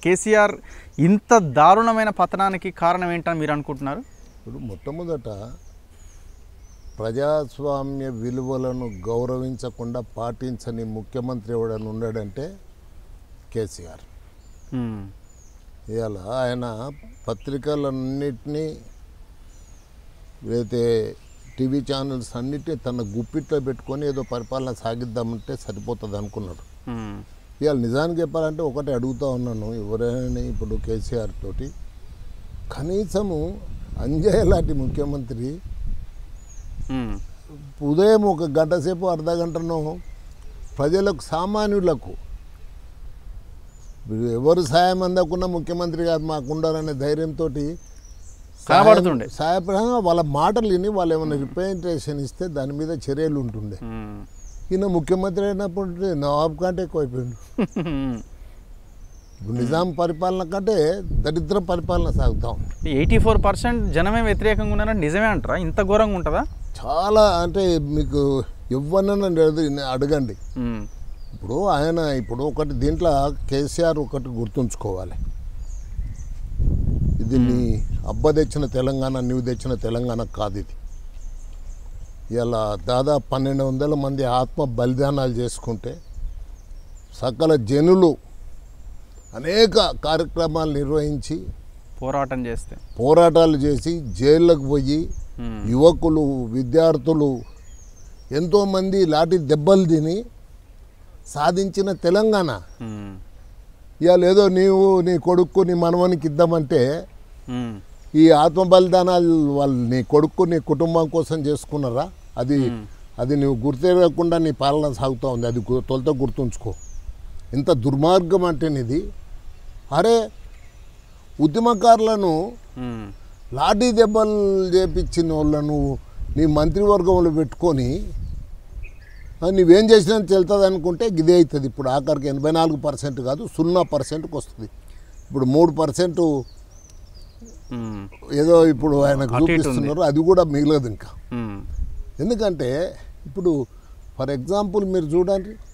కేసీఆర్ ఇంత దారుణమైన పతనానికి కారణం ఏంటని మీరు అనుకుంటున్నారు ఇప్పుడు మొట్టమొదట ప్రజాస్వామ్య విలువలను గౌరవించకుండా పాటించని ముఖ్యమంత్రి ఎవడని ఉన్నాడంటే కేసీఆర్ మ్మ్. ఇవాళ ఆయన పత్రికలన్నిటినీ అయితే టీవీ ఛానల్స్ అన్నిటినీ తన గుప్పిట్లో పెట్టుకొని ఏదో పరిపాలన సాగిద్దామంటే సరిపోతుంది అనుకున్నాడు మ్మ్. ఇవాళ నిజానికి చెప్పాలంటే ఒకటి అడుగుతా ఉన్నాను ఎవరైనా ఇప్పుడు కేసీఆర్ తోటి కనీసము అంజయ్య లాంటి ముఖ్యమంత్రి మ్మ్. ఉదయం ఒక గంట సేపు అర్ధ గంటను ప్రజలకు సామాన్యులకు ఇప్పుడు ఎవరు సాయం అందకుండా ముఖ్యమంత్రి గారు మాకు ఉండాలనే ధైర్యంతో కనబడుతుండే. సాయపడంగా వాళ్ళ మాటలు విని వాళ్ళు ఏమైనా రిప్రజెంటేషన్ ఇస్తే దాని మీద చర్యలు ఉంటుండే మ్మ్. ఈయన ముఖ్యమంత్రి అయినప్పుడు నవాబ్ కంటే ఎక్కువైపోయిండు మ్మ్. ఇప్పుడు నిజాం పరిపాలన కంటే దరిద్ర పరిపాలన సాగుతా ఉంది ఎయిటీ ఫోర్ పర్సెంట్ జనమే వ్యతిరేకంగా ఉన్నారని నిజమే అంటారా ఇంత ఘోరంగా ఉంటుందా చాలా అంటే మీకు ఎవరినైనా లేదు అడగండి మ్మ్. ఇప్పుడు ఆయన ఇప్పుడు ఒకటి దీంట్లో కేసీఆర్ ఒకటి గుర్తుంచుకోవాలి ఇది నీ అబ్బ తెచ్చిన తెలంగాణ నీవు తెచ్చిన తెలంగాణ కాదు ఇది ఇలా దాదాపు పన్నెండు వందల మంది ఆత్మ బలిదానాలు చేసుకుంటే సకల జనులు అనేక కార్యక్రమాలు నిర్వహించి పోరాటం చేస్తే పోరాటాలు చేసి జైళ్ళకు పోయి మ్మ్. యువకులు విద్యార్థులు ఎంతోమంది లాఠీ దెబ్బలు తిని సాధించిన తెలంగాణ మ్మ్. ఇవాళ ఏదో నీవు నీ కొడుకు నీ మనవనికి ఇద్దామంటే మ్మ్. ఈ ఆత్మ బలిదానాలు వాళ్ళు నీ కొడుకు నీ కుటుంబం కోసం చేసుకున్నారా అది అది నువ్వు గుర్తెరగకుండా నీ పాలన సాగుతూ ఉంది అది గు- తొలుత గుర్తుంచుకో ఇంత దుర్మార్గం అంటే నీది అరే ఉద్యమకారులను మ్మ్. లాఠీ దెబ్బలు చేపించిన వాళ్ళను నీ మంత్రివర్గంలో పెట్టుకొని ఆ, నువ్వేం చేసినా తెలుతుంది అనుకుంటే గిదే అవుతుంది ఇప్పుడు ఆఖరికి ఎనభై నాలుగు పర్సెంట్ కాదు సున్నా పర్సెంట్కి వస్తుంది ఇప్పుడు మూడు పర్సెంట్ మ్మ్. ఏదో ఇప్పుడు ఆయనకు అటు ఇటు ఉంది. చూపిస్తున్నారు అది కూడా మిగలదు ఇంకా మ్మ్. ఎందుకంటే ఇప్పుడు ఫర్ ఎగ్జాంపుల్ మీరు చూడండి